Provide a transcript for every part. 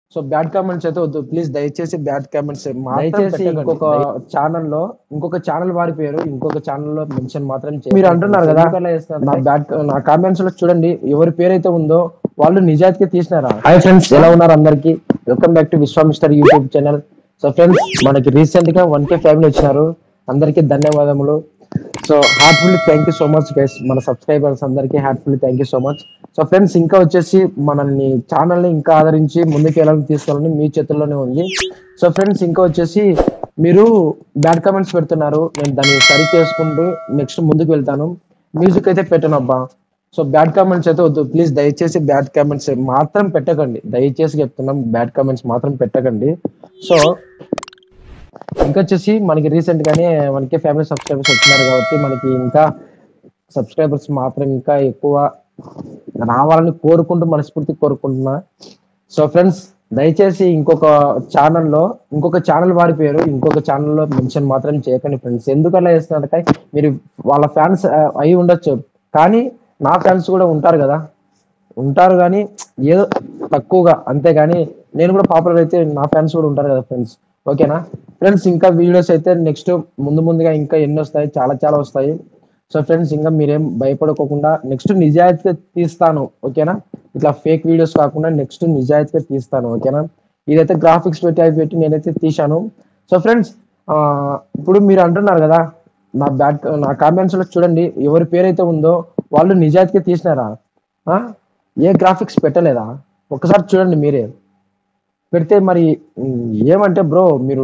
So bad comments అయితే వద్దు please దయచేసి బ్యాడ్ కామెంట్స్ దయచేసి ఇంకొక ఛానల్లో ఇంకొక ఛానల్ వారి పేరు ఇంకొక ఛానల్లో మెన్షన్ మాత్రం మీరు అంటున్నారు కదా నా బ్యాడ్ నా కామెంట్స్ లో చూడండి ఎవరి పేరైతే ఉందో వాళ్ళు నిజాయితీగా తీసినారా హాయ్ ఫ్రెండ్స్ ఎలా ఉన్నారు అందరికి వెల్కమ్ బ్యాక్ టు విశ్వామిస్టర్ యూట్యూబ్ ఛానల్ సో ఫ్రెండ్స్ మనకి రీసెంట్ గా వన్ కే ఫ్యామిలీ వచ్చినారు అందరికీ ధన్యవాదములు so heartfully thank you so much guys మన సబ్స్క్రైబర్స్ అందరికీ heartfully thank you so much so friends ఇంకా వచ్చేసి మనల్ని ఛానల్ ని ఇంకా ఆదరించి ముందుకు వెళ్ళాలని తీసుకోవాలని మీ చేతుల్లోనే ఉంది సో ఫ్రెండ్స్ ఇంకా వచ్చేసి మీరు బ్యాడ్ కామెంట్స్ పెడుతున్నారు నేను దాన్ని సరి చేసుకుంటూ నెక్స్ట్ ముందుకు వెళ్తాను మ్యూజిక్ అయితే పెట్టను అబ్బా సో బ్యాడ్ కామెంట్స్ అయితే వద్దు ప్లీజ్ దయచేసి బ్యాడ్ కామెంట్స్ మాత్రం పెట్టకండి దయచేసి చెప్తున్నాం బ్యాడ్ కామెంట్స్ మాత్రం పెట్టకండి సో ఇంకా వచ్చేసి మనకి రీసెంట్ గానే మనకి ఫ్యామిలీ సబ్స్క్రైబర్స్ వచ్చినారు కాబట్టి మనకి ఇంకా సబ్స్క్రైబర్స్ మాత్రం ఇంకా ఎక్కువ రావాలని కోరుకుంటూ మనస్ఫూర్తి కోరుకుంటున్నా సో ఫ్రెండ్స్ దయచేసి ఇంకొక ఛానల్లో ఇంకొక ఛానల్ వారి పేరు ఇంకొక ఛానల్లో మెన్షన్ మాత్రం చేయకండి ఫ్రెండ్స్ ఎందుకు అలా చేస్తున్నారంటే మీరు వాళ్ళ ఫ్యాన్స్ అయి ఉండొచ్చు కానీ నా ఫ్యాన్స్ కూడా ఉంటారు కదా ఉంటారు కానీ ఏదో తక్కువగా అంతేగాని నేను కూడా పాపులర్ అయితే నా ఫ్యాన్స్ కూడా ఉంటారు కదా ఫ్రెండ్స్ ఓకేనా ఫ్రెండ్స్ ఇంకా వీడియోస్ అయితే నెక్స్ట్ ముందు ముందుగా ఇంకా ఎన్ని వస్తాయి చాలా చాలా వస్తాయి సో ఫ్రెండ్స్ ఇంకా మీరేం భయపడుకోకుండా నెక్స్ట్ నిజాయితీగా తీస్తాను ఓకేనా ఇట్లా ఫేక్ వీడియోస్ కాకుండా నెక్స్ట్ నిజాయితీగా తీస్తాను ఓకేనా ఇదైతే గ్రాఫిక్స్ పెట్టి అవి పెట్టి నేనైతే తీశాను సో ఫ్రెండ్స్ ఇప్పుడు మీరు అంటున్నారు కదా నా బ్యాడ్ నా కామెంట్స్ లో చూడండి ఎవరి పేరైతే ఉందో వాళ్ళు నిజాయితీగా తీసినారా ఆ? ఏ గ్రాఫిక్స్ పెట్టలేదా ఒకసారి చూడండి మీరే పెడితే మరి ఉమ్, ఏమంటే బ్రో మీరు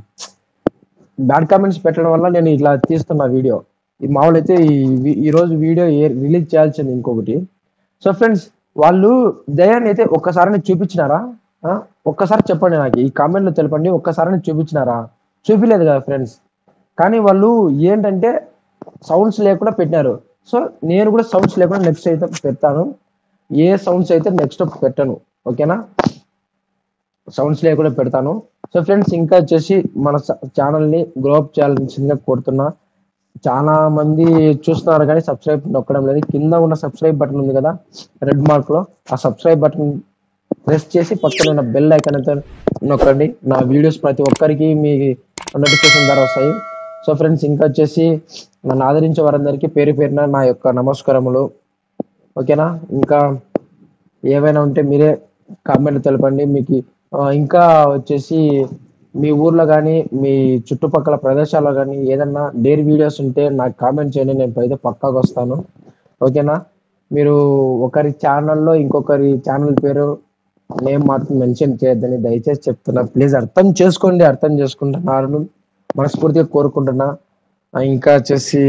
బ్యాడ్ కామెంట్స్ పెట్టడం వల్ల నేను ఇట్లా తీస్తున్నా వీడియో ఈ మామూలు అయితే ఈ వి- ఈ రోజు వీడియో రిలీజ్ చేయాల్సింది ఇంకొకటి సో ఫ్రెండ్స్ వాళ్ళు దయాన్ని అయితే ఒక్కసారి చూపించినారా ఆ? ఒక్కసారి చెప్పండి నాకు ఈ కామెంట్లో తెలపండి ఒక్కసారి చూపించినారా చూపిలేదు కదా ఫ్రెండ్స్ కానీ వాళ్ళు ఏంటంటే సౌండ్స్ లేకుండా పెట్టినారు సో నేను కూడా సౌండ్స్ లేకుండా నెక్స్ట్ అయితే పెడతాను ఏ సౌండ్స్ అయితే నెక్స్ట్ పెట్టను ఓకేనా సౌండ్స్ లేకుండా పెడతాను సో ఫ్రెండ్స్ ఇంకా వచ్చేసి మన ఛానల్ ని గ్రో అప్ చేయాల్సిందిగా కోరుతున్నా చాలా మంది చూస్తున్నారు కానీ సబ్స్క్రైబ్ నొక్కడం లేదు కింద ఉన్న సబ్స్క్రైబ్ బటన్ ఉంది కదా రెడ్ మార్క్ లో ఆ సబ్స్క్రైబ్ బటన్ ప్రెస్ చేసి పక్కన ఉన్న బెల్ ఐకాన్ అయితే నొక్కండి నా వీడియోస్ ప్రతి ఒక్కరికి మీ నోటిఫికేషన్ ద్వారా వస్తాయి సో ఫ్రెండ్స్ ఇంకా వచ్చేసి నన్ను ఆదరించే వారందరికీ పేరు పేరున నా యొక్క నమస్కారములు ఓకేనా ఇంకా ఏవైనా ఉంటే మీరే కామెంట్ తెలపండి మీకు ఆ, ఇంకా వచ్చేసి మీ ఊర్లో కానీ మీ చుట్టుపక్కల ప్రదేశాల్లో కానీ ఏదన్నా డైర్ వీడియోస్ ఉంటే నాకు కామెంట్ చేయండి నేను అయితే పక్కాగా వస్తాను ఓకేనా మీరు ఒకరి ఛానల్లో ఇంకొకరి ఛానల్ పేరు నేమ్ మాత్రం మెన్షన్ చేయొద్దని దయచేసి చెప్తున్నా ప్లీజ్ అర్థం చేసుకోండి అర్థం చేసుకుంటున్నారు మనస్ఫూర్తిగా కోరుకుంటున్నా ఆ, ఇంకా వచ్చేసి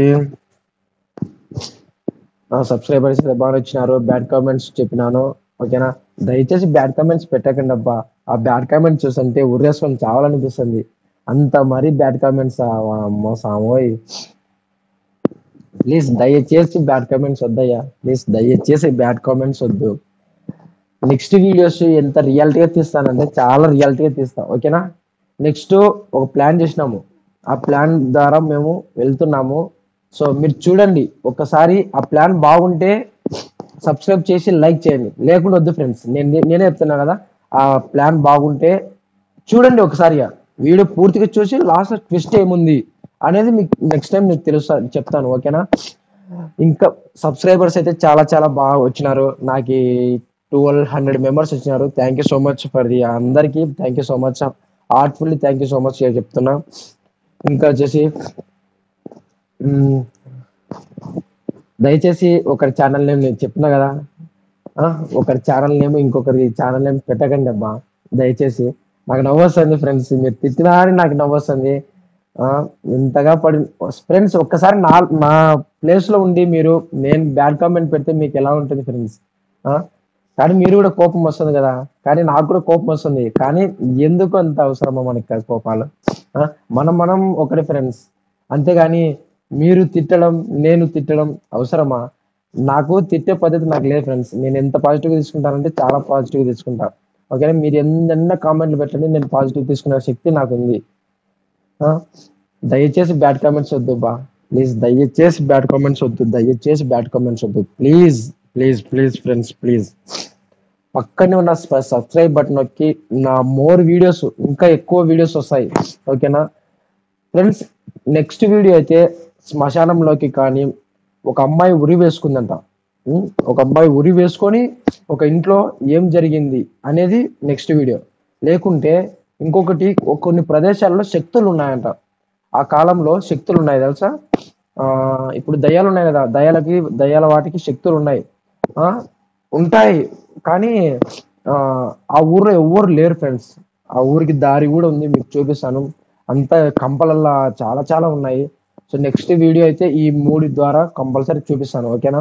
సబ్స్క్రైబర్స్ బాగా వచ్చినారు బ్యాడ్ కామెంట్స్ చెప్పినాను ఓకేనా దయచేసి బ్యాడ్ కామెంట్స్ పెట్టకండి అబ్బా ఆ బ్యాడ్ కామెంట్స్ చూస్తుంటే ఉర్రేసుకొని చావాలనిపిస్తుంది అంత మరీ బ్యాడ్ కామెంట్స్ అమ్మో సామోయ్ ప్లీజ్ దయచేసి బ్యాడ్ కామెంట్స్ వద్దయ్యా ప్లీజ్ దయచేసి బ్యాడ్ కామెంట్స్ వద్దు నెక్స్ట్ వీడియోస్ ఎంత రియాలిటీగా తీస్తానంటే చాలా రియాలిటీగా తీస్తా ఓకేనా నెక్స్ట్ ఒక ప్లాన్ చేసినాము ఆ ప్లాన్ ద్వారా మేము వెళ్తున్నాము సో మీరు చూడండి ఒకసారి ఆ ప్లాన్ బాగుంటే సబ్స్క్రైబ్ చేసి లైక్ చేయండి లేకుండా వద్దు ఫ్రెండ్స్ నేను నేనే చెప్తున్నా కదా ఆ ప్లాన్ బాగుంటే చూడండి ఒకసారి వీడియో పూర్తిగా చూసి లాస్ట్ ట్విస్ట్ ఏముంది అనేది మీకు నెక్స్ట్ టైం మీకు తెలుస్తా చెప్తాను ఓకేనా ఇంకా సబ్స్క్రైబర్స్ అయితే చాలా చాలా బాగా వచ్చినారు నాకు ట్వెల్వ్ హండ్రెడ్ మెంబర్స్ వచ్చినారు thank you so much for the అందరికీ thank you so much heartfully thank you so much చెప్తున్నా ఇంకా వచ్చేసి మ్, దయచేసి ఒకరి ఛానల్ నేమ్ నేను చెప్పినా కదా ఆ, ఒకరి ఛానల్ నేమ్ ఇంకొకరి ఛానల్ నేమ్ పెట్టకండి అబ్బా దయచేసి నాకు నవ్వు వస్తుంది ఫ్రెండ్స్ మీరు తిట్టినా అని నాకు నవ్వు వస్తుంది ఆ, ఇంతగా పడి ఫ్రెండ్స్ ఒక్కసారి నా నా ప్లేస్ లో ఉండి మీరు నేను బ్యాడ్ కామెంట్ పెడితే మీకు ఎలా ఉంటుంది ఫ్రెండ్స్ కానీ మీరు కూడా కోపం వస్తుంది కదా కానీ నాకు కూడా కోపం వస్తుంది కానీ ఎందుకు అంత అవసరమా మనకి కోపాలు ఆ, మనం మనం ఒకరి ఫ్రెండ్స్ అంతేగాని మీరు తిట్టడం నేను తిట్టడం అవసరమా నాకు తిట్టే పద్ధతి నాకు లేదు ఫ్రెండ్స్ నేను ఎంత పాజిటివ్గా తీసుకుంటానంటే చాలా పాజిటివ్గా తీసుకుంటా ఓకేనా మీరు ఎన్న కామెంట్లు పెట్టండి నేను పాజిటివ్ తీసుకునే శక్తి నాకు ఉంది ఆ? దయచేసి బ్యాడ్ కామెంట్స్ వద్దు బా ప్లీజ్ దయచేసి బ్యాడ్ కామెంట్స్ వద్దు దయచేసి బ్యాడ్ కామెంట్స్ వద్దు please please please friends please పక్కనే ఉన్న సబ్స్క్రైబ్ బటన్ నొక్కి నా మోర్ వీడియోస్ ఇంకా ఎక్కువ వీడియోస్ వస్తాయి ఓకేనా ఫ్రెండ్స్ నెక్స్ట్ వీడియో అయితే శ్మశానంలోకి కానీ ఒక అమ్మాయి ఉరి వేసుకుందంట ఉం? ఒక అమ్మాయి ఉరి వేసుకొని ఒక ఇంట్లో ఏం జరిగింది అనేది నెక్స్ట్ వీడియో లేకుంటే ఇంకొకటి ఒ- కొన్ని ప్రదేశాల్లో శక్తులు ఉన్నాయంట ఆ కాలంలో శక్తులు ఉన్నాయి తెలుసా ఆ ఇప్పుడు దయ్యాలు ఉన్నాయి కదా దయ్యాలకి దయ్యాల వాటికి శక్తులు ఉన్నాయి ఆ ఉంటాయి కానీ ఆ ఆ ఊర్లో ఎవ్వరు లేరు ఫ్రెండ్స్ ఆ ఊరికి దారి కూడా ఉంది మీకు చూపిస్తాను అంత కంపలల్లా చాలా చాలా ఉన్నాయి సో నెక్స్ట్ వీడియో అయితే ఈ మూడు ద్వారా కంపల్సరీ చూపిస్తాను ఓకేనా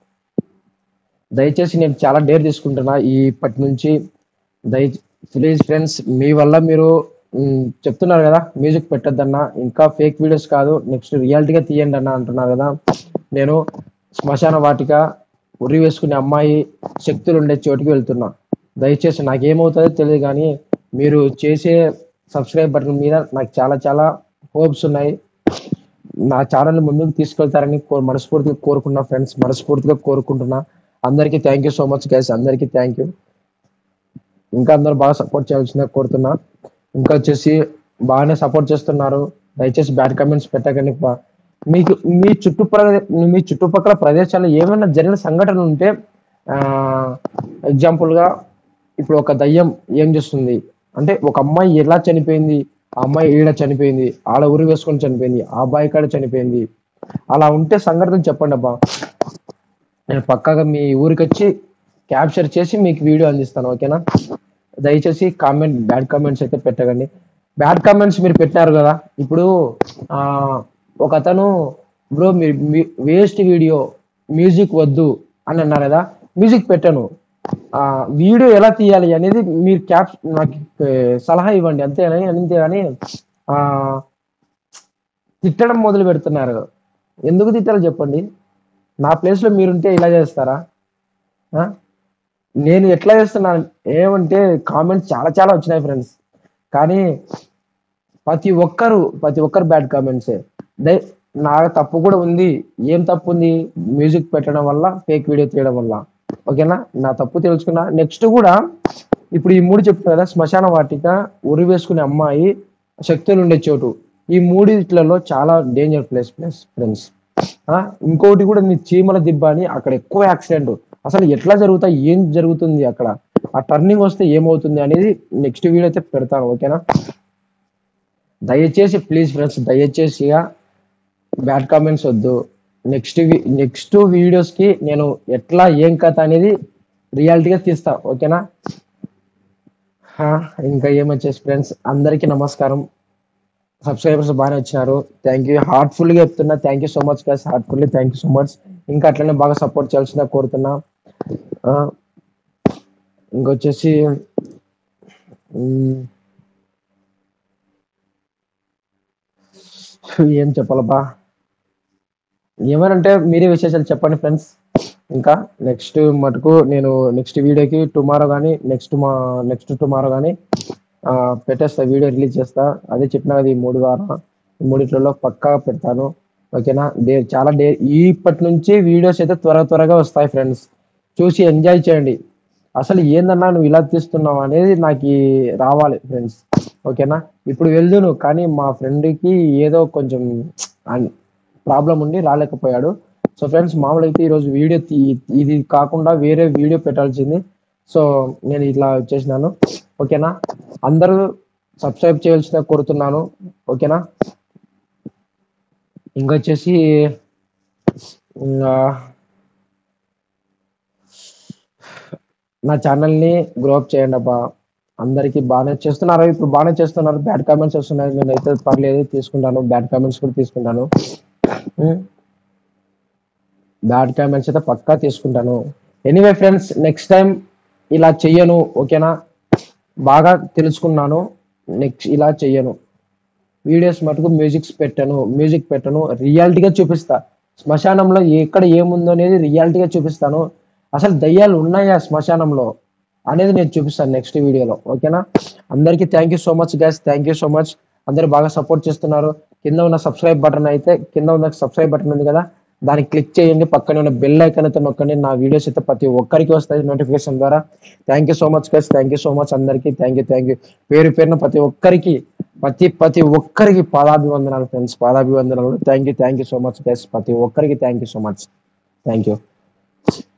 దయచేసి నేను చాలా డేర్ తీసుకుంటున్నా ఈ ఇప్పటి నుంచి దయ ప్లీజ్ ఫ్రెండ్స్ మీ వల్ల మీరు మ్, చెప్తున్నారు కదా మ్యూజిక్ పెట్టద్దన్నా ఇంకా ఫేక్ వీడియోస్ కాదు నెక్స్ట్ రియాలిటీగా తీయండి అన్న అంటున్నారు కదా నేను శ్మశాన వాటిక ఉరి వేసుకునే అమ్మాయి శక్తులు ఉండే చోటుకి వెళ్తున్నా దయచేసి నాకేమవుతుందో తెలియదు కానీ మీరు చేసే సబ్స్క్రైబ్ బటన్ మీద నాకు చాలా చాలా హోప్స్ ఉన్నాయి నా ఛానల్ ముందుకు తీసుకెళ్తారని కో- మనస్ఫూర్తిగా కోరుకున్నా ఫ్రెండ్స్ మనస్ఫూర్తిగా కోరుకుంటున్నా అందరికీ thank you so much guys అందరికీ థ్యాంక్ యూ ఇంకా అందరూ బాగా సపోర్ట్ చేయాల్సిందిగా కోరుతున్నా ఇంకా వచ్చేసి బాగానే సపోర్ట్ చేస్తున్నారు దయచేసి బ్యాడ్ కమెంట్స్ పెట్టకండి బా- మీకు మీ చుట్టుప్రదే మీ చుట్టుపక్కల ప్రదేశాల్లో ఏమైనా జరిగిన సంఘటనలు ఉంటే ఆ ఎగ్జాంపుల్ గా ఇప్పుడు ఒక దయ్యం ఏం చేస్తుంది అంటే ఒక అమ్మాయి ఎలా చనిపోయింది ఆ అమ్మాయి ఈడ చనిపోయింది ఆడ ఉరి వేసుకొని చనిపోయింది ఆ అబ్బాయి కాడ చనిపోయింది అలా ఉంటే సంఘటన చెప్పండి అబ్బా నేను పక్కాగా మీ ఊరికి వచ్చి క్యాప్చర్ చేసి మీకు వీడియో అందిస్తాను ఓకేనా దయచేసి కామెంట్ బ్యాడ్ కామెంట్స్ అయితే పెట్టకండి బ్యాడ్ కామెంట్స్ మీరు పెట్టారు కదా ఇప్పుడు ఆ ఒక అతను బ్రో మీరు వేస్ట్ వీడియో మ్యూజిక్ వద్దు అని అన్నారు కదా మ్యూజిక్ పెట్టాను ఆ వీడియో ఎలా తీయాలి అనేది మీరు క్యాప్ నాకు ఏ, సలహా ఇవ్వండి అంతేనా అంతే కానీ ఆ తిట్టడం మొదలు పెడుతున్నారు ఎందుకు తిట్టాలో చెప్పండి నా ప్లేస్ లో మీరుంటే ఇలా చేస్తారా ఆ? నేను ఎట్లా చేస్తున్నాను ఏమంటే కామెంట్స్ చాలా చాలా వచ్చినాయి ఫ్రెండ్స్ కానీ ప్రతి ఒక్కరు ప్రతి ఒక్కరు బ్యాడ్ కామెంట్సే దే నా తప్పు కూడా ఉంది ఏం తప్పు ఉంది మ్యూజిక్ పెట్టడం వల్ల ఫేక్ వీడియో తీయడం వల్ల ఓకేనా నా తప్పు తెలుసుకున్నా నెక్స్ట్ కూడా ఇప్పుడు ఈ మూడు చెప్తున్నా కదా శ్మశాన వాటిక ఉరి వేసుకునే అమ్మాయి శక్తులు ఉండే చోటు ఈ మూడిట్లలో చాలా డేంజర్ ప్లేస్ ప్లేస్ ఫ్రెండ్స్ ఇంకోటి కూడా నీ చీమల దిబ్బ అని అక్కడ ఎక్కువ యాక్సిడెంట్ అసలు ఎట్లా జరుగుతాయి ఏం జరుగుతుంది అక్కడ ఆ టర్నింగ్ వస్తే ఏమవుతుంది అనేది నెక్స్ట్ వీడియో అయితే పెడతాను ఓకేనా దయచేసి ప్లీజ్ ఫ్రెండ్స్ దయచేసి బ్యాడ్ కామెంట్స్ వద్దు నెక్స్ట్ నెక్స్ట్ వీడియోస్ కి నేను ఎట్లా ఏం కథ అనేది రియాలిటీగా తీస్తా ఓకేనా హా, ఇంకా ఏమొచ్చేసి ఫ్రెండ్స్ అందరికీ నమస్కారం సబ్స్క్రైబర్స్ బాగానే వచ్చినారు థ్యాంక్ యూ హార్ట్ఫుల్ గా చెప్తున్నా thank you so much guys heartfully thank you so much ఇంకా అట్లనే బాగా సపోర్ట్ చేయాల్సిందిగా కోరుతున్నా ఆ, ఇంకొచ్చేసి ఉమ్, ఏం చెప్పాలబ్బా ఏమనంటే మీరే విశేషాలు చెప్పండి ఫ్రెండ్స్ ఇంకా నెక్స్ట్ మటుకు నేను నెక్స్ట్ వీడియోకి టుమారో కానీ నెక్స్ట్ మా నెక్స్ట్ టుమారో కానీ పెట్టేస్తా వీడియో రిలీజ్ చేస్తా అదే చెప్పినా కదా ఈ మూడు వారం ఈ మూడిట్లలో పక్కా పెడతాను ఓకేనా డే చాలా డే ఇప్పటి నుంచి వీడియోస్ అయితే త్వర త్వరగా వస్తాయి ఫ్రెండ్స్ చూసి ఎంజాయ్ చేయండి అసలు ఏందన్నా నువ్వు ఇలా తీస్తున్నావు అనేది నాకు ఈ రావాలి ఫ్రెండ్స్ ఓకేనా ఇప్పుడు వెళ్దును కానీ మా ఫ్రెండ్కి ఏదో కొంచెం ప్రాబ్లం ఉండి రాలేకపోయాడు సో ఫ్రెండ్స్ మామూలు అయితే ఈరోజు వీడియో ఇది కాకుండా వేరే వీడియో పెట్టాల్సింది సో నేను ఇట్లా వచ్చేసినాను ఓకేనా అందరూ సబ్స్క్రైబ్ చేయాల్సిందిగా కోరుతున్నాను ఓకేనా ఇంకొచ్చేసి ఇంకా నా ఛానల్ ని గ్రో అప్ చేయండి అబ్బా అందరికి బాగానే చేస్తున్నారు ఇప్పుడు బాగానే చేస్తున్నారు బ్యాడ్ కామెంట్స్ వస్తున్నాయి నేను అయితే పర్లేదు తీసుకుంటాను బ్యాడ్ కామెంట్స్ కూడా తీసుకుంటాను బ్యాడ్ కామెంట్స్ అయితే పక్కా తీసుకుంటాను ఎనీవే ఫ్రెండ్స్ నెక్స్ట్ టైం ఇలా చెయ్యను ఓకేనా బాగా తెలుసుకున్నాను నెక్స్ట్ ఇలా చెయ్యను వీడియోస్ మటుకు మ్యూజిక్స్ పెట్టను మ్యూజిక్ పెట్టను రియాలిటీగా చూపిస్తా శ్మశానంలో ఎక్కడ ఏముందో అనేది రియాలిటీగా చూపిస్తాను అసలు దయ్యాలు ఉన్నాయా శ్మశానంలో అనేది నేను చూపిస్తాను నెక్స్ట్ వీడియోలో ఓకేనా అందరికీ thank you so much guys thank you so much అందరూ బాగా సపోర్ట్ చేస్తున్నారు కింద ఉన్న సబ్స్క్రైబ్ బటన్ అయితే కింద ఉన్న సబ్స్క్రైబ్ బటన్ ఉంది కదా దాన్ని క్లిక్ చేయండి పక్కనే ఉన్న బెల్ ఐకాన్ అయితే నొక్కండి నా వీడియోస్ అయితే ప్రతి ఒక్కరికి వస్తాయి నోటిఫికేషన్ ద్వారా thank you so much guys thank you so much అందరికి థ్యాంక్ యూ థ్యాంక్ యూ పేరు పేరున ప్రతి ఒక్కరికి ప్రతి ప్రతి ఒక్కరికి పాదాభివందనాలు ఫ్రెండ్స్ పాదాభివందనాలు thank you thank you so much guys ప్రతి ఒక్కరికి thank you so much thank you